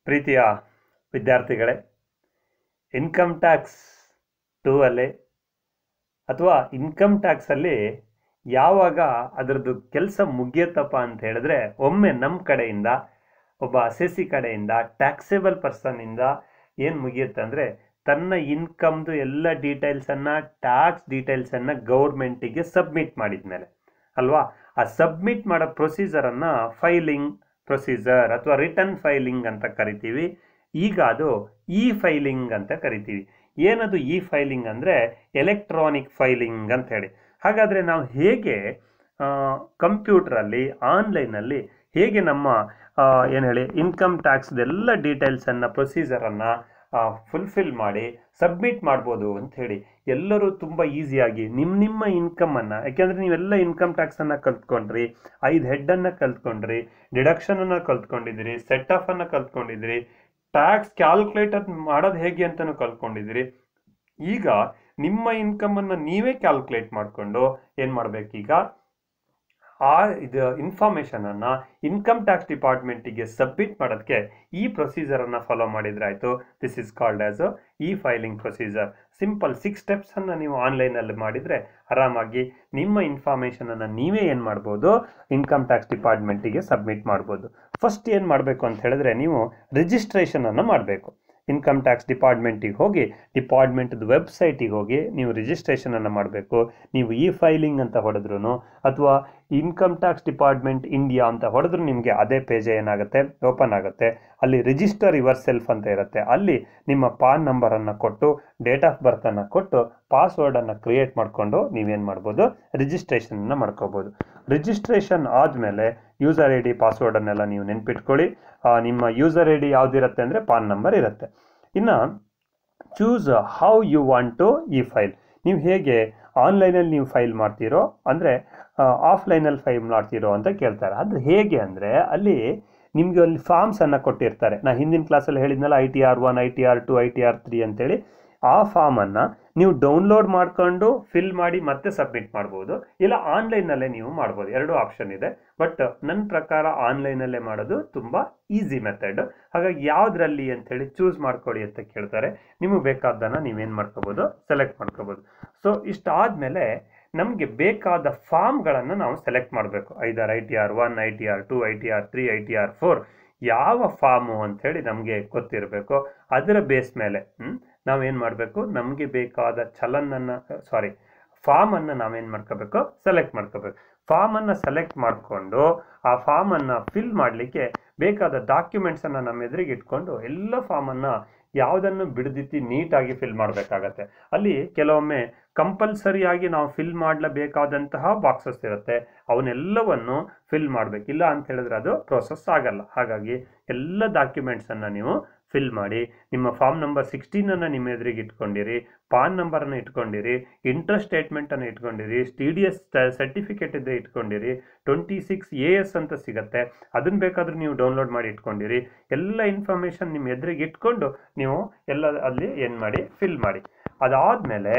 ಪ್ರೀತಿಯ ವಿದ್ಯಾರ್ಥಿಗಳೇ income tax two ಅಲ್ಲಿ ಅಥವಾ ಇನ್ಕಮ್ ಟ್ಯಾಕ್ಸಲ್ಲಿ ಯಾವಾಗ ಅದರದ್ದು ಕೆಲಸ ಮುಗಿಯತ್ತಪ್ಪ ಅಂತ ಹೇಳಿದ್ರೆ ಒಮ್ಮೆ ನಮ್ಮ ಕಡೆಯಿಂದ ಒಬ್ಬ ಅಸೆಸಿ ಕಡೆಯಿಂದ ಟ್ಯಾಕ್ಸೇಬಲ್ ಪರ್ಸನ್ನಿಂದ ಏನು ಮುಗಿಯುತ್ತೆ ಅಂದರೆ ತನ್ನ ಇನ್ಕಮ್ದು ಎಲ್ಲ ಡೀಟೇಲ್ಸನ್ನು ಟ್ಯಾಕ್ಸ್ ಡೀಟೇಲ್ಸನ್ನು ಗೌರ್ಮೆಂಟಿಗೆ ಸಬ್ಮಿಟ್ ಮಾಡಿದ್ಮೇಲೆ ಅಲ್ವಾ ಆ ಸಬ್ಮಿಟ್ ಮಾಡೋ ಪ್ರೊಸೀಜರನ್ನು ಫೈಲಿಂಗ್ ಪ್ರೊಸೀಜರ್ ಅಥವಾ ರಿಟರ್ನ್ ಫೈಲಿಂಗ್ ಅಂತ ಕರಿತೀವಿ ಈಗ ಅದು ಇ ಫೈಲಿಂಗ್ ಅಂತ ಕರಿತೀವಿ ಏನದು ಇ ಫೈಲಿಂಗ್ ಅಂದರೆ ಎಲೆಕ್ಟ್ರಾನಿಕ್ ಫೈಲಿಂಗ್ ಅಂತ ಹೇಳಿ ಹಾಗಾದರೆ ನಾವು ಹೇಗೆ ಕಂಪ್ಯೂಟ್ರಲ್ಲಿ ಆನ್ಲೈನಲ್ಲಿ ಹೇಗೆ ನಮ್ಮ ಏನು ಹೇಳಿ ಇನ್ಕಮ್ ಟ್ಯಾಕ್ಸ್ದೆಲ್ಲ ಡೀಟೇಲ್ಸನ್ನು ಪ್ರೊಸೀಜರನ್ನು ಫುಲ್ಫಿಲ್ ಮಾಡಿ ಸಬ್ಮಿಟ್ ಮಾಡ್ಬೋದು ಅಂತ ಹೇಳಿ ಎಲ್ಲರೂ ತುಂಬ ಈಸಿಯಾಗಿ ನಿಮ್ಮ ನಿಮ್ಮ ಇನ್ಕಮನ್ನು ಯಾಕೆಂದರೆ ನೀವೆಲ್ಲ ಇನ್ಕಮ್ ಟ್ಯಾಕ್ಸನ್ನು ಕಲ್ತ್ಕೊಂಡ್ರಿ ಐದು ಹೆಡ್ಡನ್ನು ಕಲ್ತ್ಕೊಂಡ್ರಿ ಡಿಡಕ್ಷನನ್ನು ಕಲ್ತ್ಕೊಂಡಿದ್ದೀರಿ ಸೆಟ್ ಆಫನ್ನು ಕಲ್ತ್ಕೊಂಡಿದ್ದೀರಿ ಟ್ಯಾಕ್ಸ್ ಕ್ಯಾಲ್ಕುಲೇಟರ್ ಮಾಡೋದು ಹೇಗೆ ಅಂತಲೂ ಕಲ್ತ್ಕೊಂಡಿದ್ದೀರಿ ಈಗ ನಿಮ್ಮ ಇನ್ಕಮನ್ನು ನೀವೇ ಕ್ಯಾಲ್ಕುಲೇಟ್ ಮಾಡಿಕೊಂಡು ಏನು ಮಾಡಬೇಕೀಗ ಆ ಇದು ಇನ್ಫಾರ್ಮೇಷನನ್ನು ಇನ್ಕಮ್ ಟ್ಯಾಕ್ಸ್ ಡಿಪಾರ್ಟ್ಮೆಂಟಿಗೆ ಸಬ್ಮಿಟ್ ಮಾಡೋದಕ್ಕೆ ಈ ಪ್ರೊಸೀಜರನ್ನು ಫಾಲೋ ಮಾಡಿದ್ರಾಯ್ತು this is called as e filing procedure simple six ಸ್ಟೆಪ್ಸನ್ನು ನೀವು ಆನ್ಲೈನಲ್ಲಿ ಮಾಡಿದರೆ ಆರಾಮಾಗಿ ನಿಮ್ಮ ಇನ್ಫಾರ್ಮೇಷನನ್ನು ನೀವೇ ಏನು ಮಾಡ್ಬೋದು ಇನ್ಕಮ್ ಟ್ಯಾಕ್ಸ್ ಡಿಪಾರ್ಟ್ಮೆಂಟಿಗೆ ಸಬ್ಮಿಟ್ ಮಾಡ್ಬೋದು ಫಸ್ಟ್ ಏನು ಮಾಡಬೇಕು ಅಂತ ಹೇಳಿದ್ರೆ ನೀವು ರಿಜಿಸ್ಟ್ರೇಷನನ್ನು ಮಾಡಬೇಕು ಇನ್ಕಮ್ ಟ್ಯಾಕ್ಸ್ ಡಿಪಾರ್ಟ್ಮೆಂಟಿಗೆ ಹೋಗಿ ಡಿಪಾರ್ಟ್ಮೆಂಟ್ದು ವೆಬ್ಸೈಟಿಗೆ ಹೋಗಿ ನೀವು ರಿಜಿಸ್ಟ್ರೇಷನನ್ನು ಮಾಡಬೇಕು ನೀವು ಇ ಫೈಲಿಂಗ್ ಅಂತ ಹೊಡೆದ್ರು ಅಥವಾ ಇನ್ಕಮ್ ಟ್ಯಾಕ್ಸ್ ಡಿಪಾರ್ಟ್ಮೆಂಟ್ ಇಂಡಿಯಾ ಅಂತ ಹೊಡೆದ್ರು ನಿಮಗೆ ಅದೇ ಪೇಜ್ ಏನಾಗುತ್ತೆ ಓಪನ್ ಆಗುತ್ತೆ ಅಲ್ಲಿ ರಿಜಿಸ್ಟರ್ ಯುವರ್ ಸೆಲ್ಫ್ ಅಂತ ಇರುತ್ತೆ ಅಲ್ಲಿ ನಿಮ್ಮ ಪಾನ್ ನಂಬರನ್ನು ಕೊಟ್ಟು ಡೇಟ್ ಆಫ್ ಬರ್ತನ್ನು ಕೊಟ್ಟು ಪಾಸ್ವರ್ಡನ್ನು ಕ್ರಿಯೇಟ್ ಮಾಡಿಕೊಂಡು ನೀವೇನು ಮಾಡ್ಬೋದು ರಿಜಿಸ್ಟ್ರೇಷನನ್ನು ಮಾಡ್ಕೋಬೋದು ರಿಜಿಸ್ಟ್ರೇಷನ್ ಆದಮೇಲೆ ಯೂಸರ್ ಐ ಡಿ ಪಾಸ್ವರ್ಡನ್ನೆಲ್ಲ ನೀವು ನೆನ್ಪಿಟ್ಕೊಳ್ಳಿ ನಿಮ್ಮ ಯೂಸರ್ ಐ ಡಿ ಯಾವುದಿರುತ್ತೆ ಅಂದರೆ ಪಾನ್ ನಂಬರ್ ಇರುತ್ತೆ ಇನ್ನು choose how you want to e file ನೀವು ಹೇಗೆ ಆನ್ಲೈನಲ್ಲಿ ನೀವು ಫೈಲ್ ಮಾಡ್ತೀರೋ ಅಂದರೆ ಆಫ್ಲೈನಲ್ಲಿ ಫೈಲ್ ಮಾಡ್ತೀರೋ ಅಂತ ಕೇಳ್ತಾರೆ ಅದು ಹೇಗೆ ಅಂದರೆ ಅಲ್ಲಿ ನಿಮಗೆ ಅಲ್ಲಿ ಫಾರ್ಮ್ಸನ್ನು ಕೊಟ್ಟಿರ್ತಾರೆ ನಾ ಹಿಂದಿನ ಕ್ಲಾಸಲ್ಲಿ ಹೇಳಿದ್ನಲ್ಲ I T R one I T R two I T R three ಅಂತೇಳಿ ಆ ಫಾರ್ಮನ್ನು ನೀವು ಡೌನ್ಲೋಡ್ ಮಾಡ್ಕೊಂಡು ಫಿಲ್ ಮಾಡಿ ಮತ್ತೆ ಸಬ್ಮಿಟ್ ಮಾಡ್ಬೋದು ಇಲ್ಲ ಆನ್ಲೈನಲ್ಲೇ ನೀವು ಮಾಡ್ಬೋದು ಎರಡು ಆಪ್ಷನ್ ಇದೆ ಬಟ್ ನನ್ನ ಪ್ರಕಾರ ಆನ್ಲೈನಲ್ಲೇ ಮಾಡೋದು ತುಂಬ ಈಸಿ ಮೆಥಡ್ ಹಾಗಾಗಿ ಯಾವುದ್ರಲ್ಲಿ ಅಂಥೇಳಿ ಚೂಸ್ ಮಾಡ್ಕೊಳ್ಳಿ ಅಂತ ಕೇಳ್ತಾರೆ ನಿಮಗೆ ಬೇಕಾದ್ದನ್ನು ನೀವೇನು ಮಾಡ್ಕೋಬೋದು ಸೆಲೆಕ್ಟ್ ಮಾಡ್ಕೋಬೋದು ಸೊ ಇಷ್ಟಾದಮೇಲೆ ನಮಗೆ ಬೇಕಾದ ಫಾರ್ಮ್ಗಳನ್ನು ನಾವು ಸೆಲೆಕ್ಟ್ ಮಾಡಬೇಕು ಐದಾರು I T R one I T R two I T R three I T R four ಯಾವ ಫಾರ್ಮು ಅಂಥೇಳಿ ನಮಗೆ ಗೊತ್ತಿರಬೇಕು ಅದರ ಬೇಸ್ ಮೇಲೆ ನಾವೇನು ಮಾಡಬೇಕು ನಮಗೆ ಬೇಕಾದ ಚಲನನ್ನು ಸಾರಿ ಫಾರ್ಮನ್ನು ನಾವೇನು ಮಾಡ್ಕೋಬೇಕು ಸೆಲೆಕ್ಟ್ ಮಾಡ್ಕೋಬೇಕು ಫಾರ್ಮನ್ನು ಸೆಲೆಕ್ಟ್ ಮಾಡಿಕೊಂಡು ಆ ಫಾರ್ಮನ್ನು ಫಿಲ್ ಮಾಡಲಿಕ್ಕೆ ಬೇಕಾದ ಡಾಕ್ಯುಮೆಂಟ್ಸನ್ನು ನಮ್ಮ ಎದುರಿಗೆ ಇಟ್ಕೊಂಡು ಎಲ್ಲ ಫಾರ್ಮನ್ನು ಯಾವುದನ್ನು ಬಿಡದಿತ್ತಿ ನೀಟಾಗಿ ಫಿಲ್ ಮಾಡಬೇಕಾಗತ್ತೆ ಅಲ್ಲಿ ಕೆಲವೊಮ್ಮೆ ಕಂಪಲ್ಸರಿಯಾಗಿ ನಾವು ಫಿಲ್ ಮಾಡಲೇಬೇಕಾದಂತಹ ಬಾಕ್ಸಸ್ ಇರುತ್ತೆ ಅವನ್ನೆಲ್ಲವನ್ನು ಫಿಲ್ ಮಾಡಬೇಕು ಇಲ್ಲ ಅಂತ ಹೇಳಿದ್ರೆ ಅದು ಪ್ರೋಸೆಸ್ ಆಗಲ್ಲ ಹಾಗಾಗಿ ಎಲ್ಲ ಡಾಕ್ಯುಮೆಂಟ್ಸನ್ನು ನೀವು ಫಿಲ್ ಮಾಡಿ ನಿಮ್ಮ ಫಾರ್ಮ್ ನಂಬರ್ ಸಿಕ್ಸ್ಟೀನನ್ನು ನಿಮ್ಮ ಎದುರಿಗೆ ಇಟ್ಕೊಂಡಿರಿ ಪಾನ್ ನಂಬರನ್ನು ಇಟ್ಕೊಂಡಿರಿ ಇಂಟ್ರೆಸ್ಟ್ ಸ್ಟೇಟ್ಮೆಂಟನ್ನು ಇಟ್ಕೊಂಡಿರಿ ಟಿ ಡಿ ಎಸ್ ಸರ್ಟಿಫಿಕೇಟ್ ಇದ್ದರೆ ಇಟ್ಕೊಂಡಿರಿ ಟ್ವೆಂಟಿ ಸಿಕ್ಸ್ ಎ ಎಸ್ ಅಂತ ಸಿಗುತ್ತೆ ಅದನ್ನು ಬೇಕಾದರೂ ನೀವು ಡೌನ್ಲೋಡ್ ಮಾಡಿ ಇಟ್ಕೊಂಡಿರಿ ಎಲ್ಲ ಇನ್ಫಾರ್ಮೇಷನ್ ನಿಮ್ಮ ಎದುರಿಗೆ ಇಟ್ಕೊಂಡು ನೀವು ಎಲ್ಲ ಅಲ್ಲಿ ಏನು ಮಾಡಿ ಫಿಲ್ ಮಾಡಿ ಅದಾದಮೇಲೆ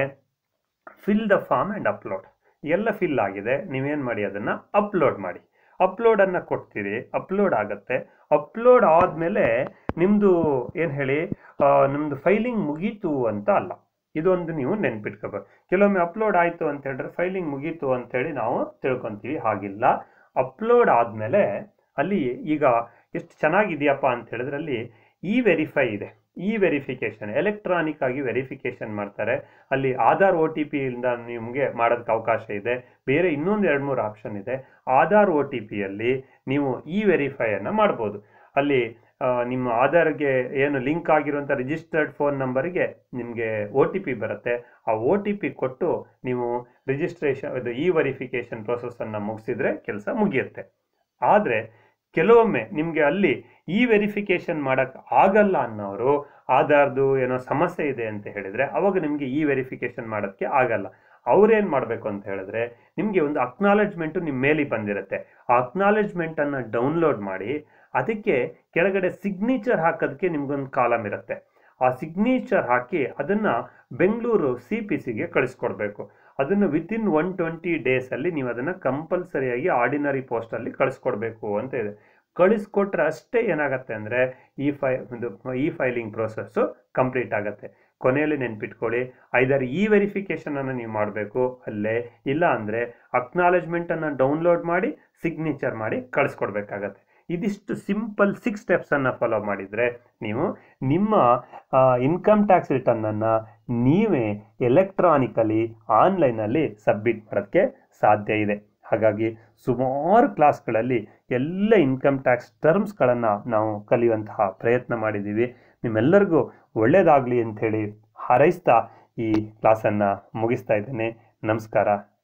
fill the form and upload ಎಲ್ಲ ಫಿಲ್ ಆಗಿದೆ ನೀವೇನು ಮಾಡಿ ಅದನ್ನು ಅಪ್ಲೋಡ್ ಮಾಡಿ ಅಪ್ಲೋಡನ್ನು ಕೊಡ್ತೀರಿ ಅಪ್ಲೋಡ್ ಆಗುತ್ತೆ ಅಪ್ಲೋಡ್ ಆದಮೇಲೆ ನಿಮ್ಮದು ಏನು ಹೇಳಿ ನಿಮ್ಮದು ಫೈಲಿಂಗ್ ಮುಗೀತು ಅಂತ ಅಲ್ಲ ಇದೊಂದು ನೀವು ನೆನ್ಪಿಟ್ಕೋಬೇಕು ಕೆಲವೊಮ್ಮೆ ಅಪ್ಲೋಡ್ ಆಯಿತು ಅಂತ ಹೇಳಿದ್ರೆ ಫೈಲಿಂಗ್ ಮುಗೀತು ಅಂತೇಳಿ ನಾವು ತಿಳ್ಕೊತೀವಿ ಹಾಗಿಲ್ಲ ಅಪ್ಲೋಡ್ ಆದಮೇಲೆ ಅಲ್ಲಿ ಈಗ ಎಷ್ಟು ಚೆನ್ನಾಗಿದೆಯಪ್ಪ ಅಂತ ಹೇಳಿದ್ರೆ ಅಲ್ಲಿ ಇ ವೆರಿಫೈ ಇದೆ ಇ ವೆರಿಫಿಕೇಷನ್ ಎಲೆಕ್ಟ್ರಾನಿಕ್ ಆಗಿ ವೆರಿಫಿಕೇಷನ್ ಮಾಡ್ತಾರೆ ಅಲ್ಲಿ ಆಧಾರ್ ಒ ಟಿ ಪಿಯಿಂದ ನಿಮಗೆ ಮಾಡೋದಕ್ಕೆ ಅವಕಾಶ ಇದೆ ಬೇರೆ ಇನ್ನೊಂದು ಎರಡು ಮೂರು ಆಪ್ಷನ್ ಇದೆ ಆಧಾರ್ ಒ ಟಿ ಪಿಯಲ್ಲಿ ನೀವು ಇ ವೆರಿಫೈಯನ್ನು ಮಾಡ್ಬೋದು ಅಲ್ಲಿ ನಿಮ್ಮ ಆಧಾರ್ಗೆ ಏನು ಲಿಂಕ್ ಆಗಿರುವಂಥ ರಿಜಿಸ್ಟರ್ಡ್ ಫೋನ್ ನಂಬರಿಗೆ ನಿಮಗೆ ಒ ಟಿ ಪಿ ಬರುತ್ತೆ ಆ ಒ ಟಿ ಪಿ ಕೊಟ್ಟು ನೀವು ರಿಜಿಸ್ಟ್ರೇಷನ್ ಇದು ಇ ವೆರಿಫಿಕೇಷನ್ ಪ್ರೊಸೆಸನ್ನು ಮುಗಿಸಿದ್ರೆ ಕೆಲಸ ಮುಗಿಯುತ್ತೆ ಆದರೆ ಕೆಲವೊಮ್ಮೆ ನಿಮಗೆ ಅಲ್ಲಿ ಈ ವೆರಿಫಿಕೇಷನ್ ಮಾಡೋಕ್ಕೆ ಆಗಲ್ಲ ಅನ್ನೋರು ಆಧಾರ್ದು ಏನೋ ಸಮಸ್ಯೆ ಇದೆ ಅಂತ ಹೇಳಿದರೆ ಅವಾಗ ನಿಮಗೆ ಈ ವೆರಿಫಿಕೇಷನ್ ಮಾಡೋಕ್ಕೆ ಆಗಲ್ಲ ಅವ್ರೇನು ಮಾಡಬೇಕು ಅಂತ ಹೇಳಿದ್ರೆ ನಿಮಗೆ ಒಂದು ಅಕ್ನಾಲೆಜ್ಮೆಂಟು ನಿಮ್ಮ ಮೇಲಿಗೆ ಬಂದಿರುತ್ತೆ ಆ ಅಕ್ನಾಲೆಜ್ಮೆಂಟನ್ನು ಡೌನ್ಲೋಡ್ ಮಾಡಿ ಅದಕ್ಕೆ ಕೆಳಗಡೆ ಸಿಗ್ನೇಚರ್ ಹಾಕೋದಕ್ಕೆ ನಿಮ್ಗೊಂದು ಕಾಲಮ್ ಇರುತ್ತೆ ಆ ಸಿಗ್ನೇಚರ್ ಹಾಕಿ ಅದನ್ನು ಬೆಂಗಳೂರು ಸಿ ಪಿ ಸಿಗೆ ಕಳಿಸ್ಕೊಡ್ಬೇಕು ಅದನ್ನು ವಿತಿನ್ ಒನ್ ಟ್ವೆಂಟಿ ಡೇಸಲ್ಲಿ ನೀವು ಅದನ್ನು ಕಂಪಲ್ಸರಿಯಾಗಿ ಆರ್ಡಿನರಿ ಪೋಸ್ಟಲ್ಲಿ ಕಳಿಸ್ಕೊಡ್ಬೇಕು ಅಂತ ಇದೆ ಕಳಿಸ್ಕೊಟ್ರೆ ಅಷ್ಟೇ ಏನಾಗುತ್ತೆ ಅಂದರೆ ಈ ಫೈ ಒಂದು ಈ ಫೈಲಿಂಗ್ ಪ್ರೋಸೆಸ್ಸು ಕಂಪ್ಲೀಟ್ ಆಗುತ್ತೆ ಕೊನೆಯಲ್ಲಿ ನೆನ್ಪಿಟ್ಕೊಳ್ಳಿ ಐದರ್ ಈ ವೆರಿಫಿಕೇಷನನ್ನು ನೀವು ಮಾಡಬೇಕು ಅಲ್ಲೇ ಇಲ್ಲ ಅಂದರೆ ಅಕ್ನಾಲೆಜ್ಮೆಂಟನ್ನು ಡೌನ್ಲೋಡ್ ಮಾಡಿ ಸಿಗ್ನೇಚರ್ ಮಾಡಿ ಕಳಿಸ್ಕೊಡ್ಬೇಕಾಗತ್ತೆ ಇದಿಷ್ಟು ಸಿಂಪಲ್ ಸಿಕ್ಸ್ ಸ್ಟೆಪ್ಸನ್ನು ಫಾಲೋ ಮಾಡಿದರೆ ನೀವು ನಿಮ್ಮ ಇನ್ಕಮ್ ಟ್ಯಾಕ್ಸ್ ರಿಟರ್ನನ್ನು ನೀವೇ ಎಲೆಕ್ಟ್ರಾನಿಕಲಿ ಆನ್ಲೈನಲ್ಲಿ ಸಬ್ಮಿಟ್ ಮಾಡೋಕ್ಕೆ ಸಾಧ್ಯ ಇದೆ ಹಾಗಾಗಿ ಸುಮಾರು ಕ್ಲಾಸ್ಗಳಲ್ಲಿ ಎಲ್ಲ ಇನ್ಕಮ್ ಟ್ಯಾಕ್ಸ್ ಟರ್ಮ್ಸ್ಗಳನ್ನು ನಾವು ಕಲಿಯುವಂತಹ ಪ್ರಯತ್ನ ಮಾಡಿದ್ದೀವಿ ನಿಮ್ಮೆಲ್ಲರಿಗೂ ಒಳ್ಳೆಯದಾಗಲಿ ಅಂಥೇಳಿ ಹಾರೈಸ್ತಾ ಈ ಕ್ಲಾಸನ್ನು ಮುಗಿಸ್ತಾ ಇದ್ದೇನೆ ನಮಸ್ಕಾರ